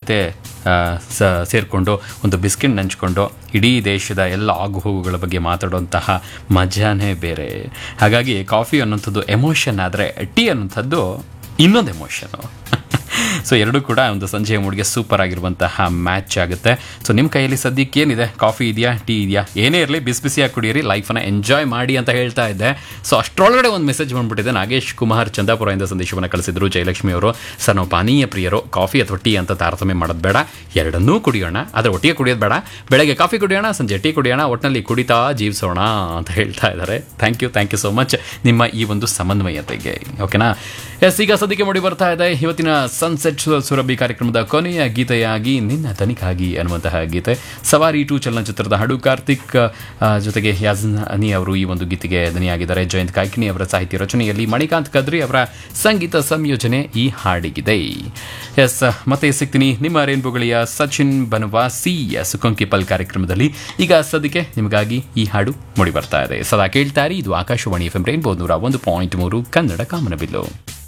ಜೊತೆ ಆ, ಸ ಸೇರಿಕೊಂಡು ಒಂದು ಬಿಸ್ಕೆಟ್ ಹಂಚ್ಕೊಂಡು ಇಡೀ ದೇಶದ ಎಲ್ಲ ಆಗುಹೋಗುಗಳ ಬಗ್ಗೆ ಮಾತಾಡುವಂತಹ ಮಜಾನೇ ಬೇರೆ ಹಾಗಾಗಿ ಕಾಫಿ ಅನ್ನೋಂಥದ್ದು ಎಮೋಷನ್ ಆದರೆ ಟೀ ಅನ್ನೋಂಥದ್ದು ಇನ್ನೊಂದು ಎಮೋಷನು ಸೊ ಎರಡೂ ಕೂಡ ಒಂದು ಸಂಜೆಯ ಮೂಡಿಗೆ ಸೂಪರ್ ಆಗಿರುವಂತಹ ಮ್ಯಾಚ್ ಆಗುತ್ತೆ ಸೊ ನಿಮ್ಮ ಕೈಯಲ್ಲಿ ಸದ್ಯಕ್ಕೆ ಏನಿದೆ ಕಾಫಿ ಇದೆಯಾ ಟೀ ಇದೆಯಾ ಏನೇ ಇರಲಿ ಬಿಸಿ ಬಿಸಿಯಾಗಿ ಕುಡಿಯಿರಿ ಲೈಫನ್ನು ಎಂಜಾಯ್ ಮಾಡಿ ಅಂತ ಹೇಳ್ತಾ ಇದ್ದೆ ಸೊ ಅಷ್ಟರೊಳಗಡೆ ಒಂದು ಮೆಸೇಜ್ ಬಂದ್ಬಿಟ್ಟಿದೆ ನಾಗೇಶ್ ಕುಮಾರ್ ಚಂದಾಪುರದಿಂದ ಸಂದೇಶವನ್ನು ಕಳಿಸಿದ್ರು ಜಯಲಕ್ಷ್ಮಿ ಅವರು ಸರ್ ನಾವು ಪಾನೀಯ ಪ್ರಿಯರು ಕಾಫಿ ಅಥವಾ ಟೀ ಅಂತ ತಾರತಮ್ಯ ಮಾಡೋದು ಬೇಡ ಎರಡನ್ನೂ ಕುಡಿಯೋಣ ಆದರೆ ಒಟ್ಟಿಗೆ ಕುಡಿಯೋದು ಬೇಡ ಬೆಳಗ್ಗೆ ಕಾಫಿ ಕುಡಿಯೋಣ ಸಂಜೆ ಟೀ ಕುಡಿಯೋಣ ಒಟ್ಟಿನಲ್ಲಿ ಕುಡಿತಾ ಜೀವಿಸೋಣ ಅಂತ ಹೇಳ್ತಾ ಇದ್ದಾರೆ thank you thank you so much ನಿಮ್ಮ ಈ ಒಂದು ಸಮನ್ವಯತೆಗೆ ಓಕೆನಾ ಎಸ್ ಈಗ ಸದ್ಯಕ್ಕೆ ಮೂಡಿ ಬರ್ತಾ ಇದೆ ಇವತ್ತಿನ ಸನ್ಸೆಟ್ ಸುರಭಿ ಕಾರ್ಯಕ್ರಮದ ಕೊನೆಯ ಗೀತೆಯಾಗಿ ನಿನ್ನ ತನಿಖಾಗಿ ಅನ್ನುವಂತಹ ಗೀತೆ ಸವಾರಿ ಟು ಚಲನಚಿತ್ರದ ಹಾಡು ಕಾರ್ತಿಕ್ ಆ, ಜೊತೆಗೆ ಯಾಜನ್ ಅನಿ ಅವರು ಈ ಒಂದು ಗೀತೆಗೆ ದನಿಯಾಗಿದ್ದಾರೆ ಜಯಂತ್ ಕಾಯ್ಕಿಣಿ ಅವರ ಸಾಹಿತ್ಯ ರಚನೆಯಲ್ಲಿ ಮಣಿಕಾಂತ್ ಕದ್ರಿ ಅವರ ಸಂಗೀತ ಸಂಯೋಜನೆ ಈ ಹಾಡಿಗಿದೆ ಎಸ್ ಮತ್ತೆ ಸಿಗ್ತೀನಿ ನಿಮ್ಮ ರೇನ್ಬೋಗಳಿಯ ಸಚಿನ್ ಬನವಾಸಿ ಸುಕೊಂಕಿಪಲ್ ಕಾರ್ಯಕ್ರಮದಲ್ಲಿ ಈಗ ಸದ್ಯಕ್ಕೆ ನಿಮಗಾಗಿ ಈ ಹಾಡು ಮೂಡಿ ಬರ್ತಾ ಇದೆ ಸದಾ ಕೇಳ್ತಾರೆ ಇದು ಆಕಾಶವಾಣಿ ಎಫ್ ಎಂ ರೈನ್ಬೋ ನೂರ ಒಂದು ಪಾಯಿಂಟ್ ಮೂರು ಕನ್ನಡ ಕಾಮನಬಿಲ್ಲು